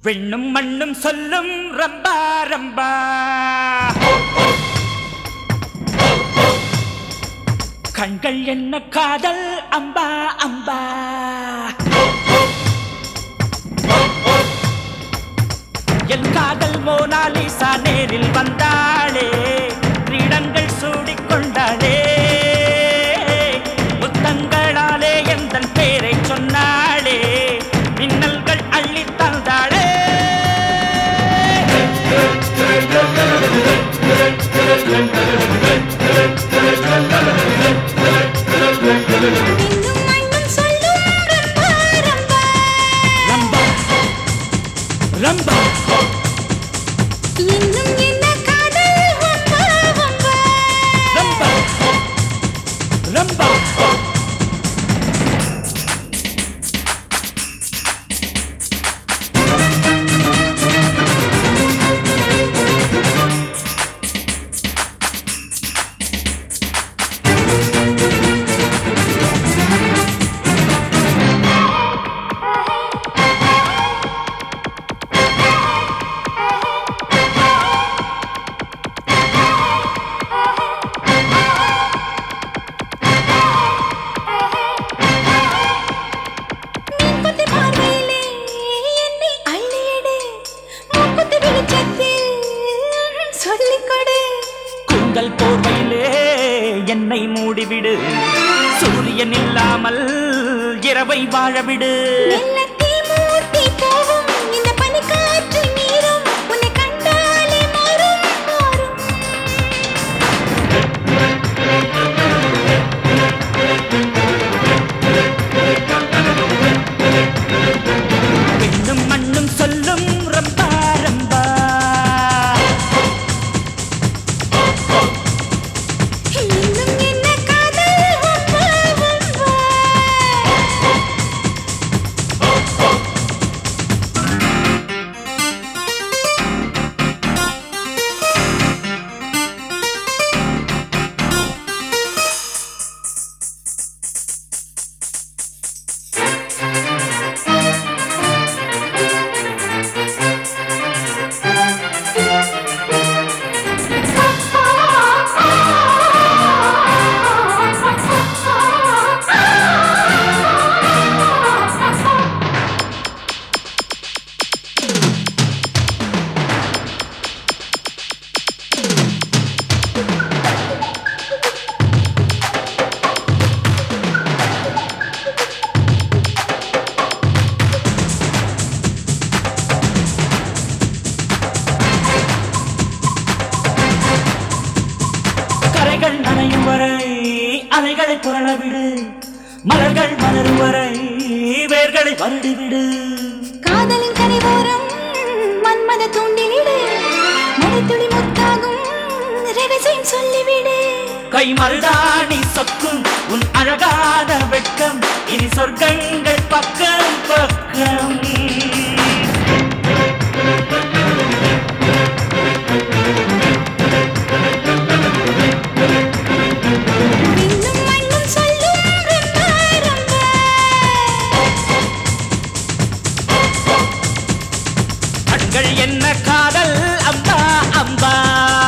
பெண்ணும் மண்ணும் சொல்லும் ரம்பா ரம்பா கண்கள் என்ன காதல் அம்பா அம்பா என் காதல் மோனாலிசா நேரில் வந்தாளே கிரீடங்கள் சூடிக்கொண்டாளே முத்தங்களாலே எந்தன் பேரை சொன்னாளே மின்னல்கள் அள்ளித் தந்தாளே இன்னும் மண்ணும் சொல்லும் ரம்பா ரம்பா ரம்பா ரம்பா இன்னும் என்ன காதல் வம்பா வம்பா ரம்பா ரம்பா மீன்குத்தி பார்வையிலே என்னை அள்ளியடு மூக்குத்தி வெளிச்சத்தில் சொல்லிக் கொடு கூந்தல் போர்வையிலே என்னை மூடிவிடு சூரியன் இல்லாமல் இரவை வாழவிடு மெல்லத்தீ மூட்டி போகும் இந்த பனிக்காற்று நீரும் உன்னை கண்டாலே மாறும் மாறும் பெண்ணும் மண்ணும் சொல்லும் ரம்பா ரம்பா இன்னும் என்ன காதல் வம்பா வம்பா கரைகள் நனையும் வரை அலைகளை புரளவிடு மலர்கள் மலரும் வரை வேர்களை வருடிவிடு காதலின் கரைவோரம் மன்மத தூண்டிலிடு மழைத்துளி முத்தாகும் ரகசியம் சொல்லிவிடு கை மருதாணி சொக்கும் உன் அழகான வெட்கம் இனி சொர்க்கங்கள் பக்கம் பக்கம் இன்னும் மண்ணும் சொல்லும் ரம்பா ரம்பா கண்கள் என்ன காதல் அம்பா அம்பா